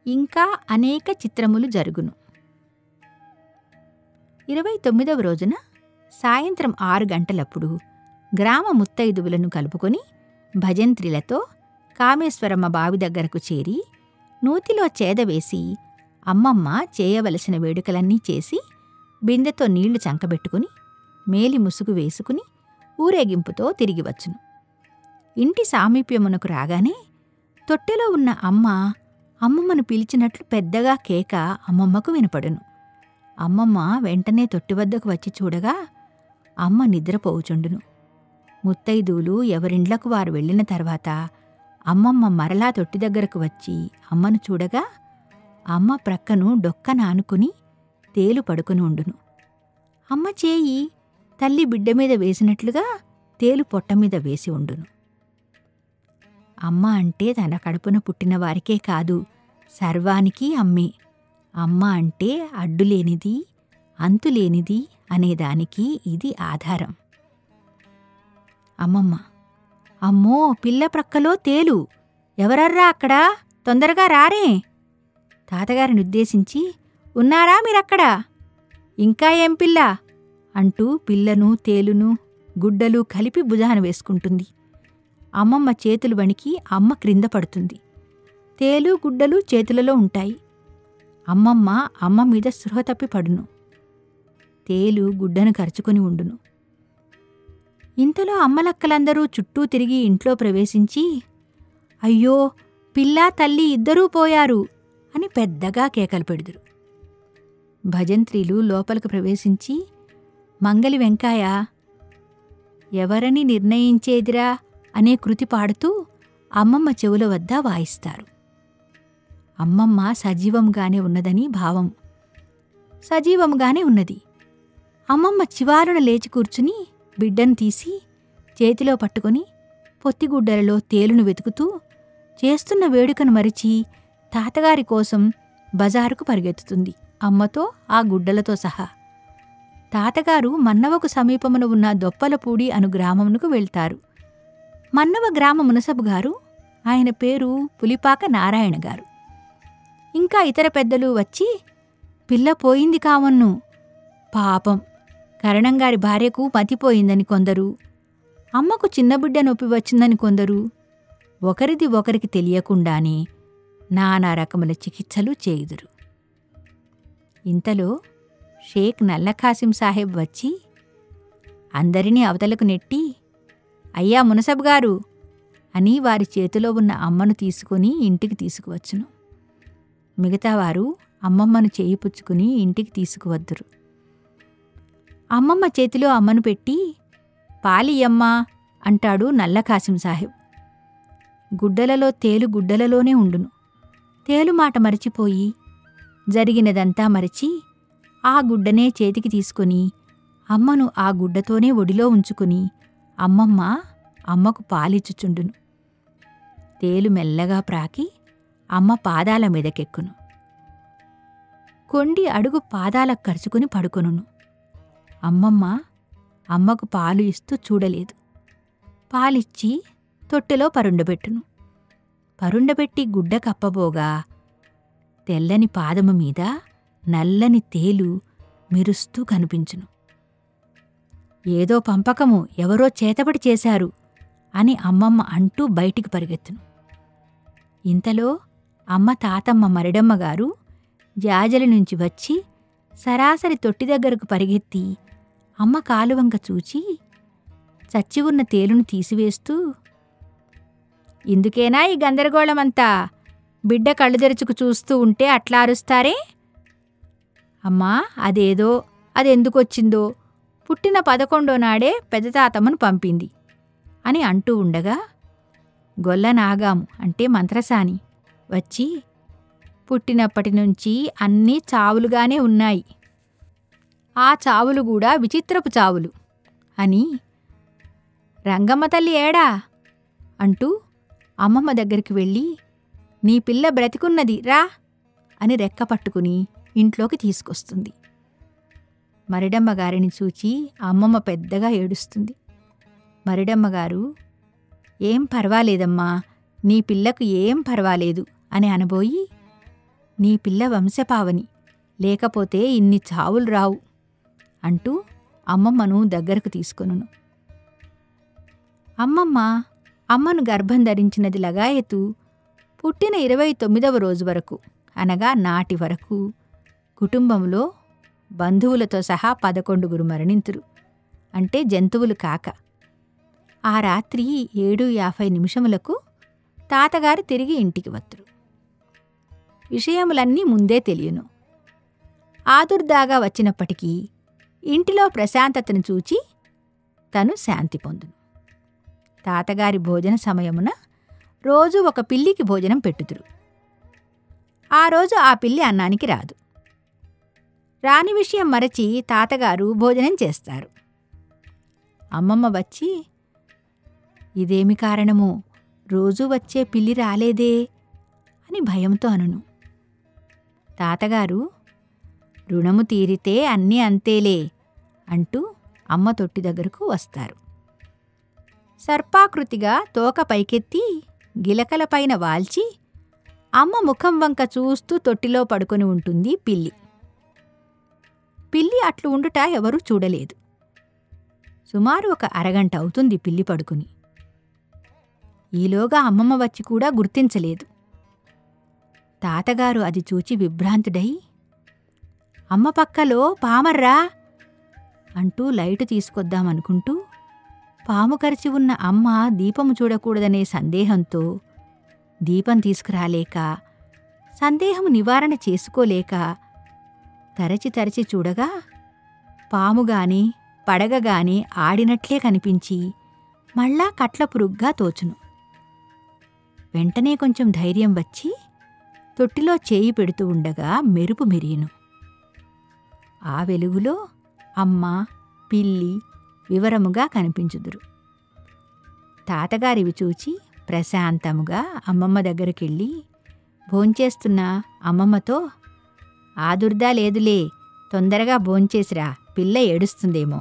ఇంకా అనేక చిత్రములు జరుగును ఇరవై తొమ్మిదవ రోజున సాయంత్రం ఆరు గంటలప్పుడు గ్రామ ముత్తైదువులను కలుపుకొని భజంత్రిలతో కామేశ్వరమ్మ బావి దగ్గరకు చేరి నూతిలో చేదవేసి అమ్మమ్మ చేయవలసిన వేడుకలన్నీ చేసి బిందెతో నీళ్లు చంకబెట్టుకుని మేలి ముసుగు వేసుకుని ఊరేగింపుతో తిరిగి వచ్చును ఇంటి సామీప్యమునకు రాగానే తొట్టెలో ఉన్న అమ్మ అమ్మమ్మను పిలిచినట్లు పెద్దగా కేక అమ్మమ్మకు వినపడును అమ్మమ్మ వెంటనే తొట్టి వద్దకు వచ్చి చూడగా అమ్మ నిద్రపోవుచుండును ముత్తైదువులు ఎవరిండ్లకు వారు వెళ్ళిన తర్వాత అమ్మమ్మ మరలా తొట్టి దగ్గరకు వచ్చి అమ్మను చూడగా అమ్మ ప్రక్కను డొక్కన ఆనుకుని తేలు పడుకుని ఉండును అమ్మ చేయి తల్లి బిడ్డ మీద వేసినట్లుగా తేలు పొట్ట మీద వేసి ఉండును అమ్మ అంటే తన కడుపున పుట్టిన వారికే కాదు సర్వానికి అమ్మే అమ్మ అంటే అడ్డులేనిది అంతులేనిది అనేదానికి ఇది ఆధారం అమ్మమ్మ అమ్మో పిల్ల ప్రక్కలో తేలు ఎవరర్రా అక్కడ తొందరగా రారే తాతగారిని ఉద్దేశించి ఉన్నారా మీరక్కడ ఇంకా ఏం పిల్ల అంటూ పిల్లను తేలును గుడ్డలు కలిపి భుజాన వేసుకుంటుంది అమ్మమ్మ చేతులు వణికి అమ్మ క్రింద పడుతుంది తేలు గుడ్డలు చేతులలో ఉంటాయి అమ్మమ్మ అమ్మ మీద సృహ తప్పి పడును తేలు గుడ్డను కరుచుకొని ఉండును ఇంతలో అమ్మలక్కలందరూ చుట్టూ తిరిగి ఇంట్లో ప్రవేశించి అయ్యో పిల్ల తల్లి ఇద్దరూ పోయారు అని పెద్దగా కేకలు పెడుదురు భజంత్రీలు లోపలికి ప్రవేశించి మంగలి వెంకాయ ఎవరని నిర్ణయించేదిరా అనే కృతి పాడుతూ అమ్మమ్మ చెవుల వద్ద వాయిస్తారు అమ్మమ్మ సజీవంగానే ఉన్నదని భావం సజీవంగానే ఉన్నది అమ్మమ్మ చివారున లేచి కూర్చుని బిడ్డను తీసి చేతిలో పట్టుకొని పొత్తిగుడ్డలలో తేలును వెతుకుతూ చేస్తున్న వేడుకను మరిచి తాతగారి కోసం బజారుకు పరిగెత్తుతుంది అమ్మతో ఆ గుడ్డలతో సహా తాతగారు మన్నవకు సమీపమున ఉన్న దొప్పలపూడి అను గ్రామమునకు వెళ్తారు మన్నవ గ్రామ మునసబు గారు ఆయన పేరు పులిపాక నారాయణ గారు ఇంకా ఇతర పెద్దలు వచ్చి పిల్ల పోయింది కావన్ను పాపం కరణంగారి భార్యకు మతిపోయిందని కొందరు అమ్మకు చిన్నబిడ్డ నొప్పి వచ్చిందని కొందరు ఒకరిది ఒకరికి తెలియకుండానే నానా రకముల చికిత్సలు చేయుదురు ఇంతలో షేక్ నల్లఖాసిం సాహెబ్ వచ్చి అందరినీ అవతలకు నెట్టి అయ్యా మునసబ్ గారు అని వారి చేతిలో ఉన్న అమ్మను తీసుకుని ఇంటికి తీసుకువచ్చును మిగతావారు అమ్మమ్మను చేయి పుచ్చుకుని ఇంటికి తీసుకువద్దురు అమ్మమ్మ చేతిలో అమ్మను పెట్టి పాలియమ్మా అంటాడు నల్ల కాసిం సాహెబ్ గుడ్డలలో తేలు గుడ్డలలోనే ఉండును తేలు మాట మరిచిపోయి జరిగినదంతా మరిచి ఆ గుడ్డనే చేతికి తీసుకొని అమ్మను ఆ గుడ్డతోనే ఒడిలో ఉంచుకుని అమ్మమ్మ అమ్మకు పాలిచ్చుచుండును తేలు మెల్లగా ప్రాకి అమ్మ పాదాల మీదకెక్కును కొండి అడుగు పాదాలకు కరుచుకుని పడుకొనును అమ్మమ్మ అమ్మకు పాలు ఇస్తూ చూడలేదు పాలిచ్చి తొట్టెలో పరుండబెట్టును పరుండబెట్టి గుడ్డ కప్పబోగా తెల్లని పాదము మీద నల్లని తేలు మెరుస్తూ కనిపించును ఏదో పంపకము ఎవరో చేతబడి చేశారు అని అమ్మమ్మ అంటూ బయటికి పరిగెత్తును ఇంతలో అమ్మ తాతమ్మ మరిడమ్మ గారు జాజలి నుంచి వచ్చి సరాసరి తొట్టి దగ్గరకు పరిగెత్తి అమ్మ కాలువంక చూచి చచ్చి ఉన్న తేలును తీసివేస్తూ ఇందుకేనా ఈ గందరగోళమంతా బిడ్డ కళ్ళు తెరుచుకు చూస్తూ ఉంటే అట్లా అరుస్తారే అమ్మా అదేదో అదెందుకొచ్చిందో పుట్టిన పదకొండో నాడే పెద్దతాతమ్మను పంపింది అని అంటూ ఉండగా గొల్ల నాగాము అంటే మంత్రసాని వచ్చి పుట్టినప్పటి నుంచి అన్నీ చావులుగానే ఉన్నాయి ఆ చావులు కూడా విచిత్రపు చావులు అని రంగమ్మ తల్లి ఏడా అంటూ అమ్మమ్మ దగ్గరికి వెళ్ళి నీ పిల్ల బ్రతికున్నది రా అని రెక్క పట్టుకుని ఇంట్లోకి తీసుకొస్తుంది మరిడమ్మ గారిని చూచి అమ్మమ్మ పెద్దగా ఏడుస్తుంది మరిడమ్మ గారు ఏం పర్వాలేదమ్మా నీ పిల్లకు ఏం పర్వాలేదు అని అనబోయి నీ పిల్ల వంశపావని లేకపోతే ఇన్ని చావులు రావు అంటూ అమ్మమ్మను దగ్గరకు తీసుకొనును అమ్మమ్మ అమ్మను గర్భం ధరించినది లగాయతు పుట్టిన ఇరవై తొమ్మిదవ రోజు వరకు అనగా నాటి వరకు కుటుంబంలో బంధువులతో సహా పదకొండుగురు మరణింతురు అంటే జంతువులు కాక ఆ రాత్రి ఏడు యాభై నిమిషములకు తాతగారు తిరిగి ఇంటికి వత్తురు విషయములన్నీ ముందే తెలియను ఆదుర్దాగా వచ్చినప్పటికీ ఇంటిలో ప్రశాంతతను చూచి తను శాంతి పొందును తాతగారి భోజన సమయమున రోజు ఒక పిల్లికి భోజనం పెట్టుదురు ఆ రోజు ఆ పిల్లి అన్నానికి రాదు రాని విషయం మరచి తాతగారు భోజనం చేస్తారు అమ్మమ్మ వచ్చి ఇదేమి కారణమో రోజూ వచ్చే పిల్లి రాలేదే అని భయంతో అనును తాతగారు రుణము తీరితే అన్నీ అంతేలే అంటూ అమ్మ తొట్టి దగ్గరకు వస్తారు సర్పాకృతిగా తోక పైకెత్తి గిలకలపైన వాల్చి అమ్మ ముఖం వంక చూస్తూ తొట్టిలో పడుకొని ఉంటుంది పిల్లి పిల్లి అట్లు ఉండుట ఎవరూ చూడలేదు సుమారు ఒక అరగంట అవుతుంది పిల్లి పడుకుని ఈలోగా అమ్మమ్మ వచ్చి కూడా గుర్తించలేదు తాతగారు అది చూచి విభ్రాంతుడై అమ్మ పక్కలో పామర్రా అంటూ లైటు తీసుకొద్దామనుకుంటూ పాము కరిచి ఉన్న అమ్మ దీపము చూడకూడదనే సందేహంతో దీపం తీసుకురాలేక సందేహం నివారణ చేసుకోలేక తరచి తరచి చూడగా పాముగాని పడగగాని ఆడినట్లే కనిపించి మళ్ళా కట్ల పురుగ్గా తోచును వెంటనే కొంచెం ధైర్యం వచ్చి తొట్టిలో చేయి పెడుతూ ఉండగా మెరుపు మెరియును ఆ వెలుగులో అమ్మ పిల్లి వివరముగా కనిపించుదురు తాతగారివి చూచి ప్రశాంతముగా అమ్మమ్మ దగ్గరికెళ్ళి భోంచేస్తున్న అమ్మమ్మతో ఆదుర్దా లేదులే తొందరగా భోంచేసిరా పిల్ల ఏడుస్తుందేమో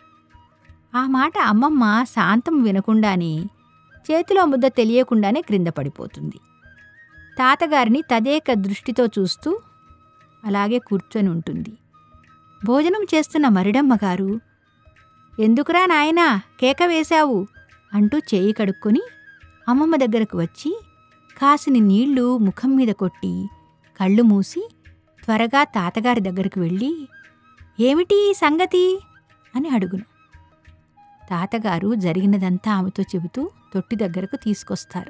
ఆ మాట అమ్మమ్మ శాంతం వినకుండానే చేతిలో ముద్ద తెలియకుండానే క్రింద పడిపోతుంది తాతగారిని తదేక దృష్టితో చూస్తూ అలాగే కూర్చొని ఉంటుంది భోజనం చేస్తున్న మరిడమ్మగారు ఎందుకురా నాయనా కేక వేశావు అంటూ చేయి కడుక్కొని అమ్మమ్మ దగ్గరకు వచ్చి కాసిని నీళ్లు ముఖం మీద కొట్టి కళ్ళు మూసి త్వరగా తాతగారి దగ్గరకు వెళ్ళి ఏమిటి ఈ సంగతి అని అడుగును తాతగారు జరిగినదంతా ఆమెతో చెబుతూ తొట్టి దగ్గరకు తీసుకొస్తారు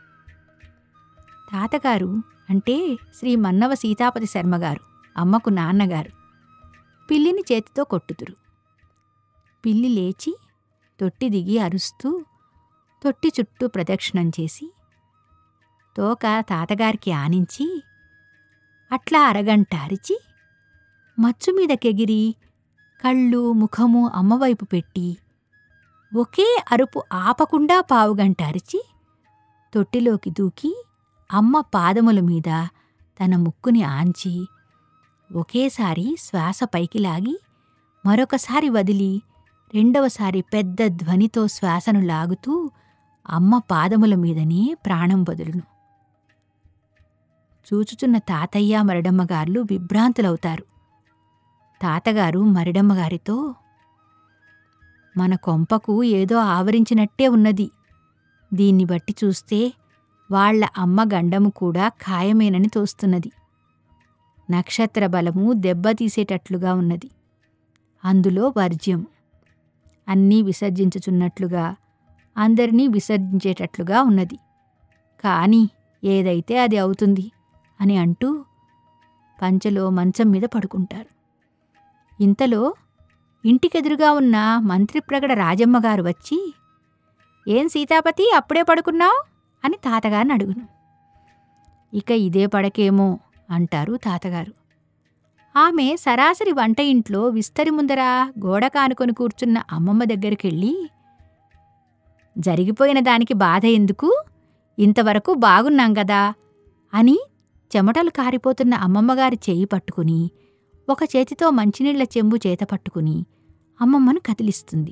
తాతగారు అంటే శ్రీ మన్నవ సీతాపతి శర్మగారు అమ్మకు నాన్నగారు పిల్లిని చేతితో కొట్టుతురు పిల్లి లేచి తొట్టి దిగి అరుస్తూ తొట్టి చుట్టూ ప్రదక్షిణం చేసి తోక తాతగారికి ఆనించి అట్లా అరగంట అరిచి మచ్చు మీదకెగిరి కళ్ళు ముఖము అమ్మవైపు పెట్టి ఒకే అరుపు ఆపకుండా పావుగంట అరిచి తొట్టిలోకి దూకి అమ్మ పాదముల మీద తన ముక్కుని ఆంచి ఒకేసారి శ్వాస పైకి లాగి మరొకసారి వదిలి రెండవసారి పెద్ద ధ్వనితో శ్వాసను లాగుతూ అమ్మ పాదముల మీదనే ప్రాణం వదులును చూచుచున్న తాతయ్య మరడమ్మగార్లు విభ్రాంతులవుతారు తాతగారు మరిడమ్మగారితో మన కొంపకు ఏదో ఆవరించినట్టే ఉన్నది దీన్ని బట్టి చూస్తే వాళ్ల అమ్మ గండము కూడా ఖాయమేనని తోస్తున్నది నక్షత్ర బలము దెబ్బతీసేటట్లుగా ఉన్నది అందులో వర్జ్యం అన్నీ విసర్జించుచున్నట్లుగా అందరినీ విసర్జించేటట్లుగా ఉన్నది కాని ఏదైతే అది అవుతుంది అని అంటూ పంచలో మంచం మీద పడుకుంటారు ఇంతలో ఇంటికెదురుగా ఉన్న మంత్రిప్రగడ రాజమ్మగారు వచ్చి ఏం సీతాపతి అప్పుడే పడుకున్నావు అని తాతగారిని అడుగును ఇక ఇదే పడకేమో అంటారు తాతగారు ఆమె సరాసరి వంట ఇంట్లో విస్తరి ముందర గోడ కానుకొని కూర్చున్న అమ్మమ్మ దగ్గరికెళ్ళి జరిగిపోయిన దానికి బాధ ఎందుకు ఇంతవరకు బాగున్నాం గదా అని చెమటలు కారిపోతున్న అమ్మమ్మగారి చెయ్యి పట్టుకుని ఒక చేతితో మంచినీళ్ల చెంబు చేత పట్టుకుని అమ్మమ్మను కదిలిస్తుంది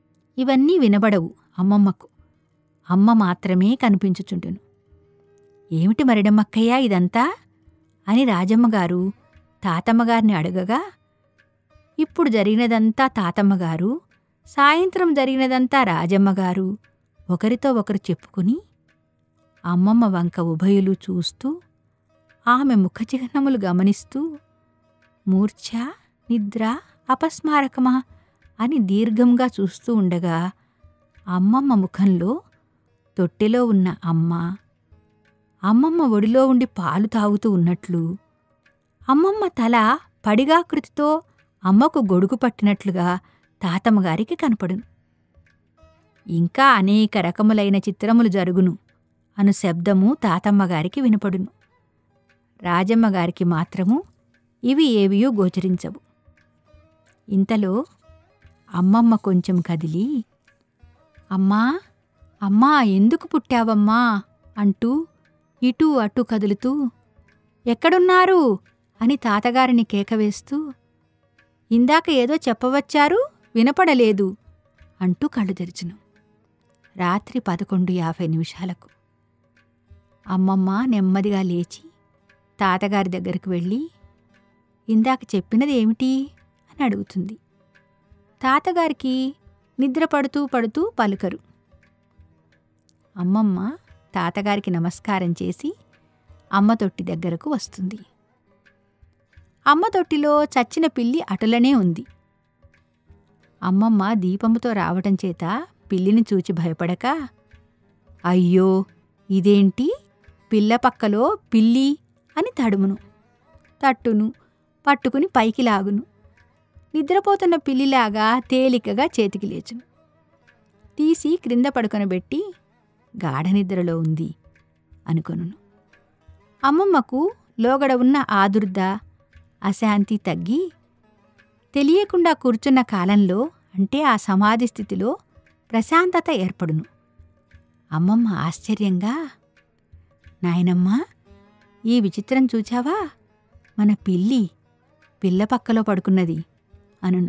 ఇవన్నీ వినబడవు అమ్మమ్మకు అమ్మ మాత్రమే కనిపించుచుండును ఏమిటి మరిడమ్మక్కయ్యా ఇదంతా అని రాజమ్మగారు తాతమ్మగారిని అడగగా ఇప్పుడు జరిగినదంతా తాతమ్మగారు సాయంత్రం జరిగినదంతా రాజమ్మగారు ఒకరితో ఒకరు చెప్పుకుని అమ్మమ్మ వంక ఉభయులు చూస్తూ ఆమె ముఖచిహ్నములు గమనిస్తూ మూర్ఛ నిద్ర అపస్మారకమా అని దీర్ఘంగా చూస్తూ ఉండగా అమ్మమ్మ ముఖంలో తొట్టెలో ఉన్న అమ్మ అమ్మమ్మ ఒడిలో ఉండి పాలు తాగుతూ ఉన్నట్లు అమ్మమ్మ తల పడిగాకృతితో అమ్మకు గొడుగు పట్టినట్లుగా తాతమ్మగారికి కనపడును ఇంకా అనేక రకములైన చిత్రములు జరుగును అను శబ్దము తాతమ్మగారికి వినపడును రాజమ్మగారికి మాత్రము ఇవి ఏవియూ గోచరించవు ఇంతలో అమ్మమ్మ కొంచెం కదిలి అమ్మా అమ్మా ఎందుకు పుట్టావమ్మా అంటూ ఇటూ అటు కదులుతూ ఎక్కడున్నారు అని తాతగారిని కేకవేస్తూ ఇందాక ఏదో చెప్పవచ్చారు వినపడలేదు అంటూ కళ్ళు తెరిచును రాత్రి పదకొండు యాభై నిమిషాలకు అమ్మమ్మ నెమ్మదిగా లేచి తాతగారి దగ్గరికి వెళ్ళి ఇందాక చెప్పినది ఏమిటి అని అడుగుతుంది తాతగారికి నిద్ర పడుతూ పడుతూ పలుకరు అమ్మమ్మ తాతగారికి నమస్కారం చేసి అమ్మ తొట్టి దగ్గరకు వస్తుంది అమ్మ తొట్టిలో చచ్చిన పిల్లి అటులనే ఉంది అమ్మమ్మ దీపముతో రావటం చేత పిల్లిని చూచి భయపడక అయ్యో ఇదేంటి పిల్ల పక్కలో పిల్లి అని తడుమును తట్టును పట్టుకుని పైకి లాగును నిద్రపోతున్న పిల్లిలాగా తేలికగా చేతికి లేచును తీసి క్రింద పడుకొనబెట్టి గాఢ నిద్రలో ఉంది అనుకొనును అమ్మమ్మకు లోగడ ఉన్న ఆదుర్ద అశాంతి తగ్గి తెలియకుండా కూర్చున్న కాలంలో అంటే ఆ సమాధి స్థితిలో ప్రశాంతత ఏర్పడును అమ్మమ్మ ఆశ్చర్యంగా నాయనమ్మా ఈ విచిత్రం చూచావా మన పిల్లి పిల్ల పక్కలో పడుకున్నది అనును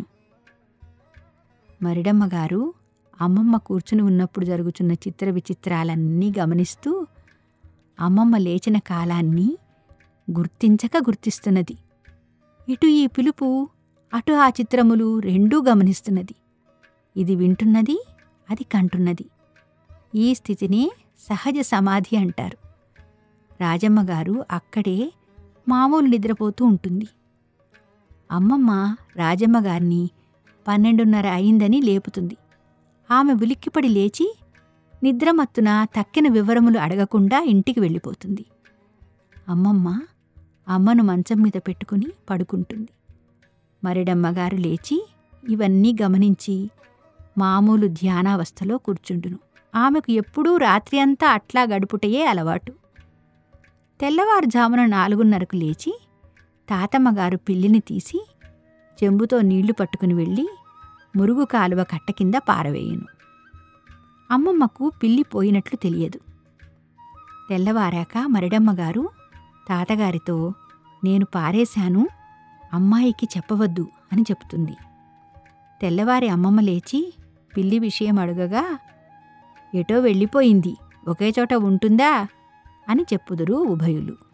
మరిడమ్మగారు అమ్మమ్మ కూర్చుని ఉన్నప్పుడు జరుగుతున్న చిత్ర విచిత్రాలన్నీ గమనిస్తూ అమ్మమ్మ లేచిన కాలాన్ని గుర్తించక గుర్తిస్తున్నది ఇటు ఈ పిలుపు అటు ఆ చిత్రములు రెండూ గమనిస్తున్నది ఇది వింటున్నది అది కంటున్నది ఈ స్థితినే సహజ సమాధి అంటారు రాజమ్మగారు అక్కడే మామూలు నిద్రపోతూ ఉంటుంది అమ్మమ్మ రాజమ్మగారిని పన్నెండున్నర అయిందని లేపుతుంది ఆమె ఉలిక్కిపడి లేచి నిద్రమత్తున తక్కిన వివరములు అడగకుండా ఇంటికి వెళ్ళిపోతుంది అమ్మమ్మ అమ్మను మంచం మీద పెట్టుకుని పడుకుంటుంది మరిడమ్మగారు లేచి ఇవన్నీ గమనించి మామూలు ధ్యానావస్థలో కూర్చుండును ఆమెకు ఎప్పుడూ రాత్రి అంతా అట్లా గడుపుటయే అలవాటు తెల్లవారుజామున నాలుగున్నరకు లేచి తాతమ్మగారు పిల్లిని తీసి చెంబుతో నీళ్లు పట్టుకుని వెళ్ళి మురుగు కాలువ కట్ట కింద పారవేయును అమ్మమ్మకు పిల్లి పోయినట్లు తెలియదు తెల్లవారాక మరిడమ్మగారు తాతగారితో నేను పారేశాను అమ్మాయికి చెప్పవద్దు అని చెప్తుంది తెల్లవారి అమ్మమ్మ లేచి పిల్లి విషయం అడగగా ఎటో వెళ్ళిపోయింది ఒకే చోట ఉంటుందా అని చెప్పుదురు ఉభయులు